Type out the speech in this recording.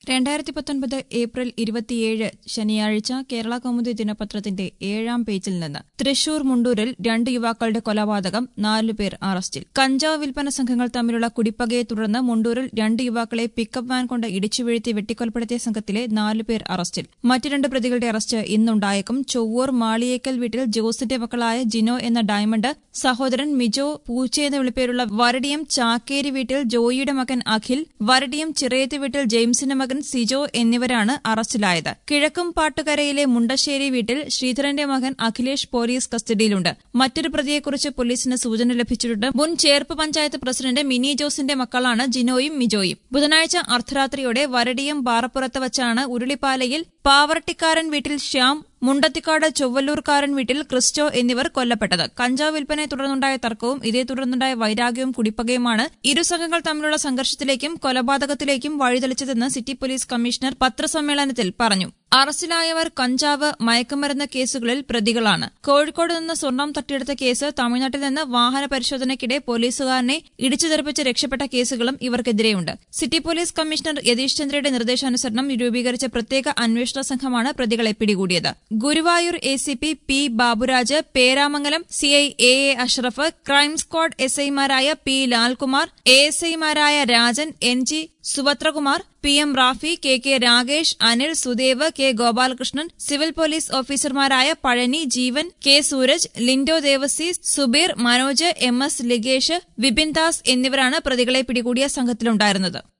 രണ്ടായിരത്തി പത്തൊൻപത് ഏപ്രിൽ ഇരുപത്തിയേഴ് ശനിയാഴ്ച കേരള കൗമുദി ദിനപത്രത്തിന്റെ ഏഴാം പേജിൽ നിന്ന് തൃശൂർ മുണ്ടൂരിൽ രണ്ട് യുവാക്കളുടെ കൊലപാതകം നാലുപേർ അറസ്റ്റിൽ കഞ്ചാവ് വിൽപ്പന സംഘങ്ങൾ തമ്മിലുള്ള കുടിപ്പകയെ തുടർന്ന് മുണ്ടൂരിൽ രണ്ട് യുവാക്കളെ പിക്കപ്പ് വാൻ കൊണ്ട് ഇടിച്ചു വീഴ്ത്തി വെട്ടിക്കൊലപ്പെടുത്തിയ സംഘത്തിലെ നാലുപേർ അറസ്റ്റിൽ മറ്റു രണ്ട് പ്രതികളുടെ അറസ്റ്റ് ഇന്നുണ്ടായേക്കും ചൊവ്വൂർ മാളിയേക്കൽ വീട്ടിൽ ജോസിന്റെ മക്കളായ ജിനോ എന്ന ഡയമണ്ട് സഹോദരൻ മിജോ പൂച്ച എന്ന വിളിപ്പേരുള്ള വരടിയം ചാക്കേരി വീട്ടിൽ ജോയിയുടെ മകൻ അഖിൽ വരടിയം ചിറയത്ത് വീട്ടിൽ ജെയിംസിന്റെ മകൻ സിജോ എന്നിവരാണ് അറസ്റ്റിലായത് കിഴക്കും പാട്ടുകരയിലെ മുണ്ടശ്ശേരി വീട്ടിൽ ശ്രീധരന്റെ മകൻ അഖിലേഷ് പോലീസ് കസ്റ്റഡിയിലുണ്ട് മറ്റൊരു പ്രതിയെക്കുറിച്ച് പോലീസിന് സൂചന ലഭിച്ചിട്ടുണ്ട് മുൻ ചേർപ്പ് പഞ്ചായത്ത് പ്രസിഡന്റ് മിനി ജോസിന്റെ മക്കളാണ് ജിനോയും മിജോയും ബുധനാഴ്ച അർദ്ധരാത്രിയോടെ വരടിയം പാറപ്പുറത്ത് വച്ചാണ് ഉരുളിപ്പാലയിൽ പാവർട്ടിക്കാരൻ വീട്ടിൽ ശ്യാം മുണ്ടത്തിക്കാട് ചൊവ്വല്ലൂർക്കാരൻ വീട്ടിൽ ക്രിസ്റ്റോ എന്നിവർ കൊല്ലപ്പെട്ടത് കഞ്ചാവ് വിൽപ്പനയെ തുടർന്നുണ്ടായ തർക്കവും ഇതേ തുടർന്നുണ്ടായ വൈരാഗ്യവും കുടിപ്പകയുമാണ് ഇരു സംഘങ്ങൾ തമ്മിലുള്ള സംഘർഷത്തിലേക്കും കൊലപാതകത്തിലേക്കും വഴിതെളിച്ചതെന്ന് സിറ്റി പോലീസ് കമ്മീഷണർ പത്രസമ്മേളനത്തിൽ പറഞ്ഞു അറസ്റ്റിലായവർ കഞ്ചാവ് മയക്കുമരുന്ന് കേസുകളിൽ പ്രതികളാണ് കോഴിക്കോട് നിന്ന് സ്വർണം തട്ടിയെടുത്ത കേസ് തമിഴ്നാട്ടിൽ നിന്ന് വാഹന പരിശോധനയ്ക്കിടെ പോലീസുകാരനെ ഇടിച്ചു തെറിപ്പിച്ച് രക്ഷപ്പെട്ട കേസുകളും ഇവർക്കെതിരെയുണ്ട് സിറ്റി പോലീസ് കമ്മീഷണർ യതീഷ് ചന്ദ്രയുടെ നിർദ്ദേശാനുസരണം രൂപീകരിച്ച പ്രത്യേക അന്വേഷണ സംഘമാണ് പ്രതികളെ പിടികൂടിയത് Guruvayur A C P P Baburaj Peramangalam CI A A Ashraf crime squad S ഐമാരായ പി ലാൽകുമാർ എ എസ് ഐമാരായ Rajan N G Subhadrakumar P M Rafi K K Ragesh Anil Sudev K Gopalakrishnan civil police ഓഫീസർമാരായ Pazhani Jeevan K Sooraj Lindo Devasi Subeer Manoj M S Ligesh Vipin Das എന്നിവരാണ് പ്രതികളെ പിടികൂടിയ സംഘത്തിലുണ്ടായിരുന്നത്